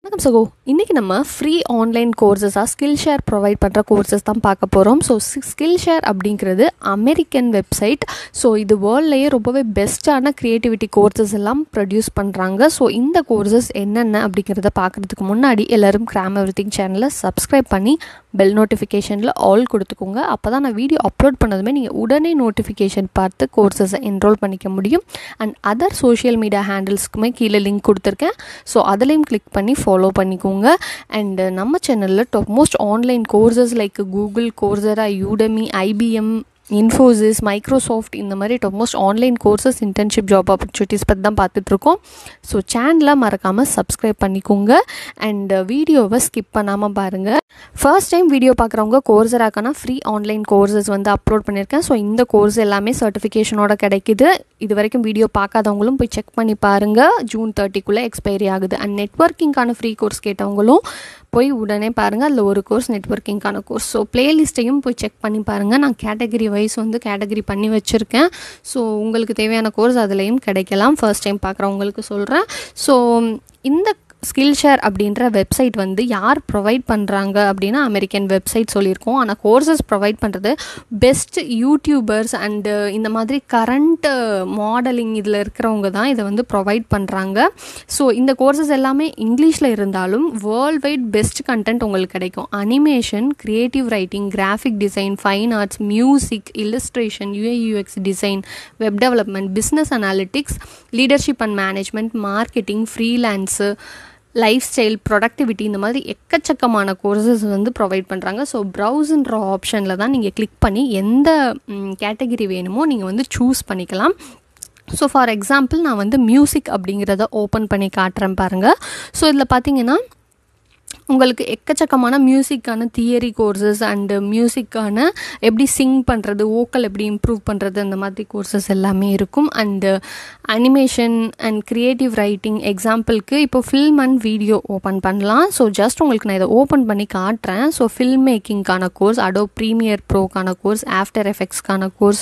வணக்கம் சகோ இன்றைக்கி நம்ம ஃப்ரீ ஆன்லைன் கோர்சஸாக ஸ்கில் ஷேர் ப்ரொவைட் பண்ணுற கோர்சஸ் தான் பார்க்க போகிறோம் ஸோ ஸ்கில் ஷேர் அப்படிங்கிறது அமெரிக்கன் வெப்சைட் ஸோ இது வேர்ல்ட்லேயே ரொம்பவே பெஸ்ட்டான க்ரியேட்டிவிட்டி கோர்சஸ் எல்லாம் ப்ரொடியூஸ் பண்ணுறாங்க ஸோ இந்த கோர்சஸ் என்னென்ன அப்படிங்கிறத பார்க்குறதுக்கு முன்னாடி எல்லோரும் கிராம் எவ்ரி திங் சேனலை சப்ஸ்கிரைப் பண்ணி பெல் நோட்டிஃபிகேஷனில் ஆல் கொடுத்துக்கோங்க அப்போ தான் நான் வீடியோ அப்லோட் பண்ணதுமே நீங்கள் உடனே நோட்டிஃபிகேஷன் பார்த்து கோர்சஸை என்ரோல் பண்ணிக்க முடியும் அண்ட் அதர் சோஷியல் மீடியா ஹேண்டில்ஸ்க்குமே கீழே லிங்க் கொடுத்துருக்கேன் ஸோ அதுலேயும் கிளிக் பண்ணி ஃபாலோ பண்ணிக்கோங்க அண்ட் நம்ம சேனலில் top most online courses like Google Coursera Udemy IBM Infosys Microsoft இந்த மாதிரி top most online courses internship job opportunities பற்றி தான் பார்த்துட்ருக்கோம் ஸோ சேனலை மறக்காமல் சப்ஸ்கிரைப் பண்ணிக்கோங்க அண்ட் வீடியோவை ஸ்கிப் பண்ணாமல் பாருங்கள் ஃபர்ஸ்ட் டைம் வீடியோ பார்க்குறவங்க கோர்ஸராக்கான ஃப்ரீ ஆன்லைன் கோர்சஸ் வந்து அப்லோட் பண்ணியிருக்கேன் ஸோ இந்த கோர்ஸ் எல்லாமே சர்டிஃபிகேஷனோட கிடைக்குது இது வரைக்கும் வீடியோ பார்க்காதவங்களும் போய் செக் பண்ணி பாருங்கள் ஜூன் தேர்ட்டிக்குள்ளே எக்ஸ்பைரி ஆகுது அண்ட் நெட்ஒர்க்கிங்கான ஃப்ரீ கோர்ஸ் கேட்டவங்களும் போய் உடனே பாருங்கள் அதில் ஒரு கோர்ஸ் நெட்ஒர்க்கிங்கான கோர்ஸ் ஸோ ப்ளேலிஸ்ட்டையும் போய் செக் பண்ணி பாருங்கள் நான் கேட்டகரி வைஸ் வந்து கேட்டகரி பண்ணி வச்சுருக்கேன் ஸோ உங்களுக்கு தேவையான கோர்ஸ் அதுலேயும் கிடைக்கலாம் ஃபர்ஸ்ட் டைம் பார்க்குறவங்களுக்கு சொல்கிறேன் ஸோ இந்த ஸ்கில் ஷேர் அப்படின்ற வெப்சைட் வந்து யார் ப்ரொவைட் பண்ணுறாங்க அப்படின்னா அமெரிக்கன் வெப்சைட் சொல்லியிருக்கோம் ஆனால் கோர்சஸ் ப்ரொவைட் பண்ணுறது பெஸ்ட் யூடியூபர்ஸ் அண்டு இந்த மாதிரி கரண்ட் மாடலிங் இதில் இருக்கிறவங்க தான் இதை வந்து ப்ரொவைட் பண்ணுறாங்க ஸோ இந்த கோர்சஸ் எல்லாமே இங்கிலீஷில் இருந்தாலும் வேர்ல்ட் வைட் பெஸ்ட் கண்டென்ட் உங்களுக்கு கிடைக்கும் animation creative writing graphic design fine arts music illustration UI UX design web development business analytics leadership and management marketing freelance lifestyle productivity இந்த மாதிரி எக்கச்சக்கமான கோர்சஸ் வந்து ப்ரொவைட் பண்ணுறாங்க ஸோ ப்ரௌஸ்ன்ற ஆப்ஷனில் தான் நீங்கள் கிளிக் பண்ணி எந்த கேட்டகிரி வேணுமோ நீங்கள் வந்து சூஸ் பண்ணிக்கலாம் ஸோ ஃபார் எக்ஸாம்பிள் நான் வந்து மியூசிக் அப்படிங்கிறத ஓப்பன் பண்ணி காட்டுறேன் பாருங்கள் ஸோ இதில் பார்த்தீங்கன்னா உங்களுக்கு எக்கச்சக்கமான மியூசிக்கான தியரி கோர்சஸ் அண்டு மியூசிக்கான எப்படி சிங் பண்ணுறது ஓக்கல் எப்படி இம்ப்ரூவ் பண்ணுறது அந்த மாதிரி கோர்சஸ் எல்லாமே இருக்கும் and animation and creative writing எக்ஸாம்பிளுக்கு இப்போ ஃபில்ம் அண்ட் வீடியோ ஓப்பன் பண்ணலாம் ஸோ ஜஸ்ட் உங்களுக்கு நான் இதை ஓப்பன் பண்ணி காட்டுறேன் ஸோ ஃபில்ம் மேக்கிங்க்கான கோர்ஸ் அடோ ப்ரீமியர் ப்ரோக்கான கோர்ஸ் ஆஃப்டர் எஃபெக்ட்ஸ்க்கான கோர்ஸ்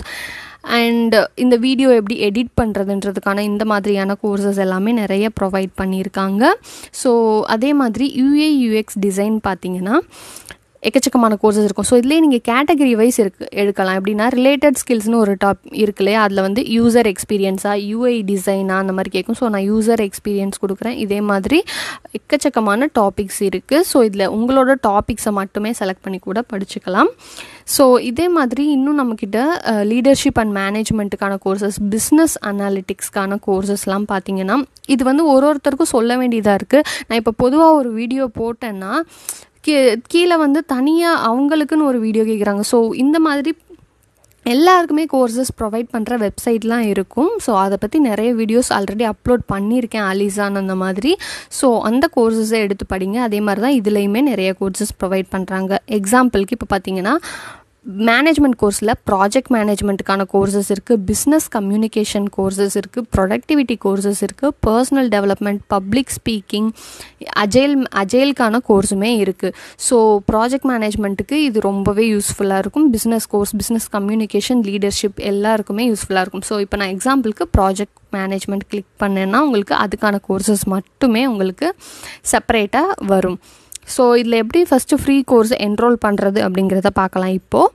அண்ட் இந்த வீடியோ எப்படி எடிட் பண்ணுறதுன்றதுக்கான இந்த மாதிரியான கோர்சஸ் எல்லாமே நிறைய ப்ரொவைட் பண்ணியிருக்காங்க ஸோ அதே மாதிரி யூஏ யூஎக்ஸ் டிசைன் பார்த்தீங்கன்னா எக்கச்சக்கமான கோர்சஸ் இருக்கும் ஸோ இதுலேயே நீங்கள் கேட்டகரி வைஸ் இருக்கு எடுக்கலாம் எப்படின்னா ரிலேட்டட் ஸ்கில்ஸ்னு ஒரு டாப் இருக்கு இல்லையா அதில் வந்து யூசர் எக்ஸ்பீரியன்ஸாக யூஐ டிசைனாக அந்த மாதிரி கேட்கும் ஸோ நான் யூசர் எக்ஸ்பீரியன்ஸ் கொடுக்குறேன் இதே மாதிரி எக்கச்சக்கமான டாபிக்ஸ் இருக்குது ஸோ இதில் உங்களோட டாபிக்ஸை மட்டுமே செலக்ட் பண்ணி கூட படிச்சுக்கலாம் ஸோ இதே மாதிரி இன்னும் நம்மக்கிட்ட லீடர்ஷிப் அண்ட் மேனேஜ்மெண்ட்டுக்கான கோர்சஸ் பிஸ்னஸ் அனாலிட்டிக்ஸ்க்கான கோர்சஸ்லாம் பார்த்தீங்கன்னா இது வந்து ஒரு ஒருத்தருக்கும் சொல்ல வேண்டியதாக இருக்குது நான் இப்போ பொதுவாக ஒரு வீடியோ போட்டேன்னா கீ கீழே வந்து தனியாக அவங்களுக்குன்னு ஒரு வீடியோ கேட்குறாங்க ஸோ இந்த மாதிரி எல்லாருக்குமே கோர்சஸ் ப்ரொவைட் பண்ணுற வெப்சைட்லாம் இருக்கும் ஸோ அதை பற்றி நிறைய வீடியோஸ் ஆல்ரெடி அப்லோட் பண்ணியிருக்கேன் அலிசான் அந்த மாதிரி ஸோ அந்த கோர்சஸை எடுத்து படிங்க அதே மாதிரி தான் இதுலேயுமே நிறைய கோர்சஸ் ப்ரொவைட் பண்ணுறாங்க எக்ஸாம்பிளுக்கு இப்போ பார்த்தீங்கன்னா மேனேஜ்மெண்ட் கோர்ஸில் ப்ராஜெக்ட் மேனேஜ்மெண்ட்டுக்கான கோர்சஸ் இருக்குது பிஸ்னஸ் கம்யூனிகேஷன் கோர்சஸ் இருக்குது ப்ரொடக்டிவிட்டி கோர்சஸ் இருக்குது personal development public speaking agile அஜைலுக்கான கோர்ஸுமே இருக்குது ஸோ ப்ராஜெக்ட் மேனேஜ்மெண்ட்டுக்கு இது ரொம்பவே யூஸ்ஃபுல்லாக இருக்கும் business course business communication leadership எல்லாருக்குமே யூஸ்ஃபுல்லாக இருக்கும் ஸோ இப்போ நான் எக்ஸாம்பிளுக்கு ப்ராஜெக்ட் மேனேஜ்மெண்ட் கிளிக் பண்ணேன்னா உங்களுக்கு அதுக்கான கோர்சஸ் மட்டுமே உங்களுக்கு செப்பரேட்டாக வரும் ஸோ இதில் எப்படி ஃபஸ்ட்டு ஃப்ரீ கோர்ஸ் என்ரோல் பண்ணுறது அப்படிங்கிறத பார்க்கலாம் இப்போது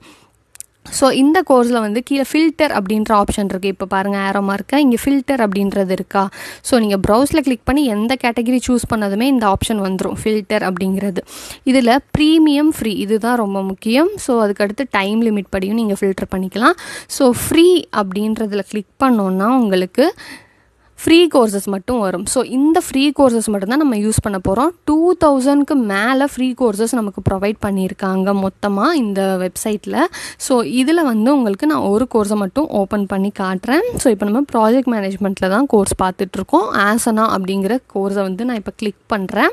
ஸோ இந்த கோர்ஸில் வந்து கீழே ஃபில்டர் அப்படின்ற ஆப்ஷன் இருக்குது இப்போ பாருங்கள் ஆரோ மார்க்க இங்கே ஃபில்டர் அப்படின்றது இருக்கா ஸோ நீங்கள் ப்ரௌஸில் கிளிக் பண்ணி எந்த கேட்டகரி சூஸ் பண்ணதுமே இந்த ஆப்ஷன் வந்துடும் ஃபில்டர் அப்படிங்கிறது இதில் ப்ரீமியம் ஃப்ரீ இதுதான் ரொம்ப முக்கியம் ஸோ அதுக்கடுத்து டைம் லிமிட் படியும் நீங்கள் ஃபில்டர் பண்ணிக்கலாம் ஸோ ஃப்ரீ அப்படின்றதில் கிளிக் பண்ணோன்னா உங்களுக்கு ஃப்ரீ கோர்சஸ் மட்டும் வரும் ஸோ இந்த ஃப்ரீ கோர்சஸ் மட்டும்தான் நம்ம யூஸ் பண்ண போகிறோம் டூ தௌசண்ட்க்கு மேலே ஃப்ரீ கோர்சஸ் நமக்கு ப்ரொவைட் பண்ணியிருக்காங்க மொத்தமாக இந்த வெப்சைட்டில் ஸோ இதில் வந்து உங்களுக்கு நான் ஒரு கோர்ஸை மட்டும் ஓப்பன் பண்ணி காட்டுறேன் ஸோ இப்போ நம்ம ப்ராஜெக்ட் மேனேஜ்மெண்ட்டில் தான் கோர்ஸ் பார்த்துட்ருக்கோம் ஆசனா அப்படிங்கிற கோர்ஸை வந்து நான் இப்போ கிளிக் பண்ணுறேன்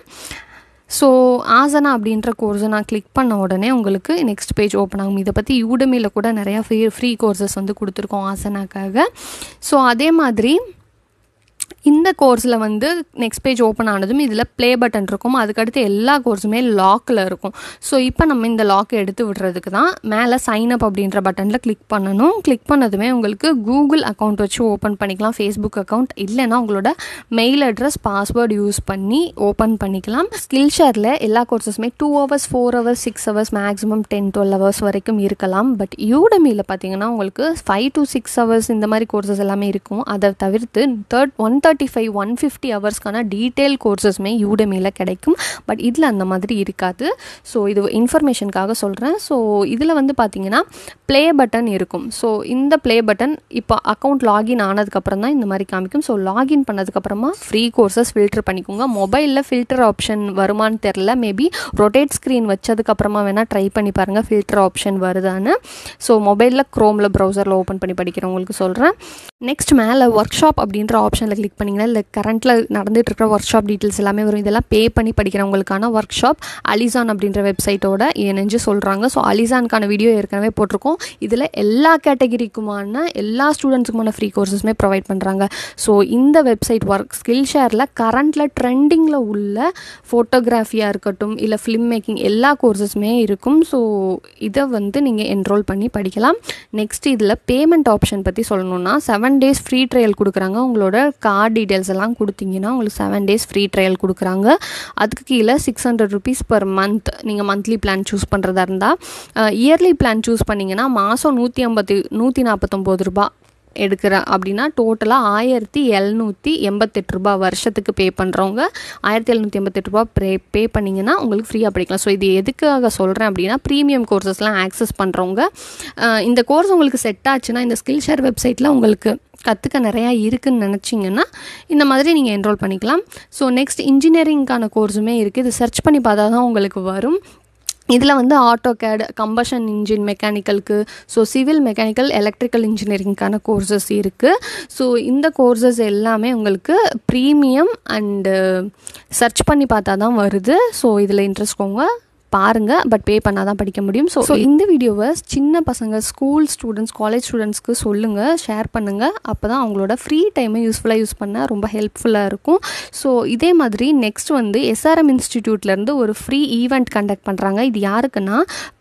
ஸோ ஆசனா அப்படின்ற கோர்ஸை நான் கிளிக் பண்ண உடனே உங்களுக்கு நெக்ஸ்ட் பேஜ் ஓப்பன் ஆகும் இதை பற்றி யூடமியில் கூட நிறையா ஃப்ரீ ஃப்ரீ கோர்சஸ் வந்து கொடுத்துருக்கோம் ஆசனாக்காக ஸோ அதே மாதிரி இந்த கோர்ஸில் வந்து நெக்ஸ்ட் பேஜ் ஓப்பன் ஆனதும் இதில் ப்ளே பட்டன் இருக்கும் அதுக்கடுத்து எல்லா கோர்ஸுமே லாக்கில் இருக்கும் ஸோ இப்போ நம்ம இந்த லாக்கை எடுத்து விடுறதுக்கு தான் மேலே சைன் அப் அப்படின்ற பட்டனில் கிளிக் பண்ணணும் கிளிக் பண்ணதுமே உங்களுக்கு கூகுள் அக்கௌண்ட் வச்சு ஓப்பன் பண்ணிக்கலாம் ஃபேஸ்புக் அக்கௌண்ட் இல்லைன்னா உங்களோட மெயில் அட்ரஸ் பாஸ்வேர்டு யூஸ் பண்ணி ஓப்பன் பண்ணிக்கலாம் ஸ்கில் ஷேரில் எல்லா கோர்சஸுமே two hours four hours six hours maximum ten twelve hours வரைக்கும் இருக்கலாம் பட் யூடமியில் பார்த்தீங்கன்னா உங்களுக்கு ஃபைவ் டு சிக்ஸ் ஹவர்ஸ் இந்த மாதிரி கோர்சஸ் எல்லாமே இருக்கும் அதை தவிர்த்து third one thirty five one fifty ஹவர்ஸ்க்கான டீட்டெயில் கோர்சஸுமே யூடமியில் கிடைக்கும் பட் இதில் அந்த மாதிரி இருக்காது ஸோ இது இன்ஃபர்மேஷனுக்காக சொல்கிறேன் ஸோ இதில் வந்து பார்த்தீங்கன்னா ப்ளே பட்டன் இருக்கும் ஸோ இந்த ப்ளே பட்டன் இப்போ அக்கௌண்ட் லாகின் ஆனதுக்கப்புறம் தான் இந்த மாதிரி காமிக்கும் ஸோ லாகின் பண்ணதுக்கப்புறமா ஃப்ரீ கோர்சஸ் ஃபில்டர் பண்ணிக்கோங்க மொபைலில் ஃபில்டர் ஆப்ஷன் வருமானு தெரில மேபி ரொட்டேட் ஸ்க்ரீன் வச்சதுக்கப்புறமா வேணால் ட்ரை பண்ணி பாருங்கள் ஃபில்டர் ஆப்ஷன் வருதான்னு ஸோ மொபைலில் க்ரோமில் ப்ரௌசரில் ஓப்பன் பண்ணி படிக்கிறவங்களுக்கு சொல்கிறேன் நெக்ஸ்ட் மேலே ஒர்க் ஷாப் அப்படின்ற ஆப்ஷனில் கிளிக் பண்ணிங்கன்னா இல்லை கரண்ட்டில் நடந்துட்டு இருக்கிற ஒர்க் ஷாப் டீட்டெயில்ஸ் எல்லாமே வரும் இதெல்லாம் பே பண்ணி படிக்கிறவங்களுக்கான ஒர்க் ஷாப் அலிசான் அப்படின்ற வெப்சைட்டோட இணைஞ்சு சொல்கிறாங்க ஸோ அலிசானுக்கான வீடியோ ஏற்கனவே போட்டிருக்கோம் இதில் எல்லா கேட்டகிரிக்குமான எல்லா ஸ்டூடெண்ட்ஸுக்குமான ஃப்ரீ கோர்சஸுமே ப்ரொவைட் பண்ணுறாங்க ஸோ இந்த வெப்சைட் ஒர்க் ஸ்கில் ஷேரில் கரண்ட்டில் ட்ரெண்டிங்கில் உள்ள ஃபோட்டோகிராஃபியாக இருக்கட்டும் இல்லை ஃபிலிம் மேக்கிங் எல்லா கோர்சஸுமே இருக்கும் ஸோ இதை வந்து நீங்கள் என்ரோல் பண்ணி படிக்கலாம் நெக்ஸ்ட் இதில் பேமெண்ட் ஆப்ஷன் பற்றி சொல்லணும்னா செவன் டேஸ் ஃப்ரீ ட்ரையல் கொடுக்குறாங்க உங்களோட கார்டு டீட்டெயில்ஸ் எல்லாம் கொடுத்தீங்கன்னா உங்களுக்கு செவன் டேஸ் ஃப்ரீ ட்ரையல் கொடுக்குறாங்க அதுக்கு கீழே six hundred rupees per month நீங்கள் மந்த்லி பிளான் சூஸ் பண்ணுறதா இருந்தால் இயர்லி பிளான் சூஸ் பண்ணிங்கன்னா மாதம் நூற்றி ஐம்பத்தி நூற்றி நாற்பத்தொம்போது ரூபா எடுக்கிறேன் அப்படின்னா டோட்டலாக ஆயிரத்தி எழுநூற்றி எண்பத்தெட்டு ரூபா வருஷத்துக்கு பே பண்ணுறவங்க ஆயிரத்தி எழுநூற்றி எண்பத்தெட்டு ரூபா பே பே பண்ணிங்கன்னா உங்களுக்கு ஃப்ரீயாக படிக்கலாம் ஸோ இது எதுக்காக சொல்கிறேன் அப்படின்னா ப்ரீமியம் கோர்சஸ்லாம் ஆக்சஸ் பண்ணுறவங்க இந்த கோர்ஸ் உங்களுக்கு செட் ஆச்சுன்னா இந்த ஸ்கில் ஷேர் வெப்சைட்டில் உங்களுக்கு கற்றுக்க நிறையா இருக்குதுன்னு நினச்சிங்கன்னா இந்த மாதிரி நீங்கள் என்ரோல் பண்ணிக்கலாம் ஸோ நெக்ஸ்ட் இன்ஜினியரிங்க்கான கோர்ஸுமே இருக்குது இது சர்ச் பண்ணி பார்த்தா தான் உங்களுக்கு வரும் இதில் வந்து ஆட்டோ கேட் கம்பஷன் இன்ஜின் மெக்கானிக்கலுக்கு ஸோ சிவில் மெக்கானிக்கல் எலக்ட்ரிக்கல் இன்ஜினியரிங்க்கான கோர்சஸ் இருக்குது ஸோ இந்த கோர்சஸ் எல்லாமே உங்களுக்கு ப்ரீமியம் அண்டு சர்ச் பண்ணி பார்த்தா தான் வருது ஸோ இதில் இன்ட்ரெஸ்ட் போங்க பாருங்கள் பட் பே பண்ணால் தான் படிக்க முடியும் ஸோ இந்த வீடியோவை சின்ன பசங்க ஸ்கூல் ஸ்டூடெண்ட்ஸ் காலேஜ் ஸ்டூடெண்ட்ஸ்க்கு சொல்லுங்கள் ஷேர் பண்ணுங்கள் அப்போ தான் அவங்களோட ஃப்ரீ டைமை யூஸ்ஃபுல்லாக யூஸ் பண்ண ரொம்ப ஹெல்ப்ஃபுல்லாக இருக்கும் ஸோ இதே மாதிரி நெக்ஸ்ட் வந்து எஸ்ஆர்எம் இன்ஸ்டிடியூட்லேருந்து ஒரு ஃப்ரீ ஈவெண்ட் கண்டக்ட் பண்ணுறாங்க இது யாருக்குன்னா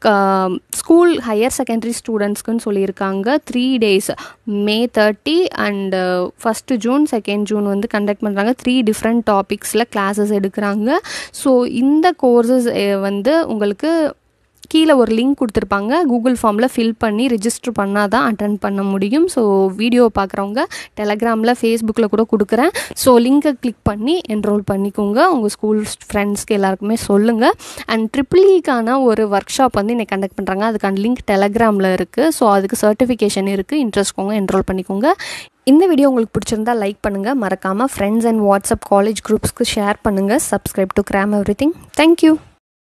ஸ்கூல் ஹையர் செகண்டரி ஸ்டூடெண்ட்ஸ்க்குன்னு சொல்லியிருக்காங்க three days May thirty and first June second June வந்து கண்டக்ட் பண்ணுறாங்க த்ரீ டிஃப்ரெண்ட் டாபிக்ஸில் கிளாஸஸ் எடுக்கிறாங்க ஸோ இந்த கோர்சஸ் வந்து உங்களுக்கு கீழே ஒரு லிங்க் கொடுத்துருப்பாங்க கூகுள் ஃபார்மில் ஃபில் பண்ணி ரிஜிஸ்டர் பண்ணால் தான் அட்டன் பண்ண முடியும் ஸோ வீடியோ பார்க்குறவங்க டெலகிராமில் ஃபேஸ்புக்கில் கூட கொடுக்குறேன் ஸோ லிங்கை கிளிக் பண்ணி என்ரோல் பண்ணிக்கோங்க உங்கள் ஸ்கூல் ஃப்ரெண்ட்ஸ்க்கு எல்லாருக்குமே சொல்லுங்கள் அண்ட் ட்ரிபிள்இக்கான ஒரு ஒர்க் ஷாப் வந்து இன்னைக்கு கண்டக்ட் பண்ணுறாங்க அதுக்கான லிங்க் டெலகிராமில் இருக்குது ஸோ அதுக்கு சர்டிஃபிகேஷன் இருக்குது இன்ட்ரெஸ்ட் கோங்க என்ரோல் பண்ணிக்கோங்க இந்த வீடியோ உங்களுக்கு பிடிச்சிருந்தா லைக் பண்ணுங்கள் மறக்காமல் ஃப்ரெண்ட்ஸ் அண்ட் வாட்ஸ்அப் காலேஜ் குரூப்ஸ்க்கு ஷேர் பண்ணுங்கள் subscribe to gram everything thank you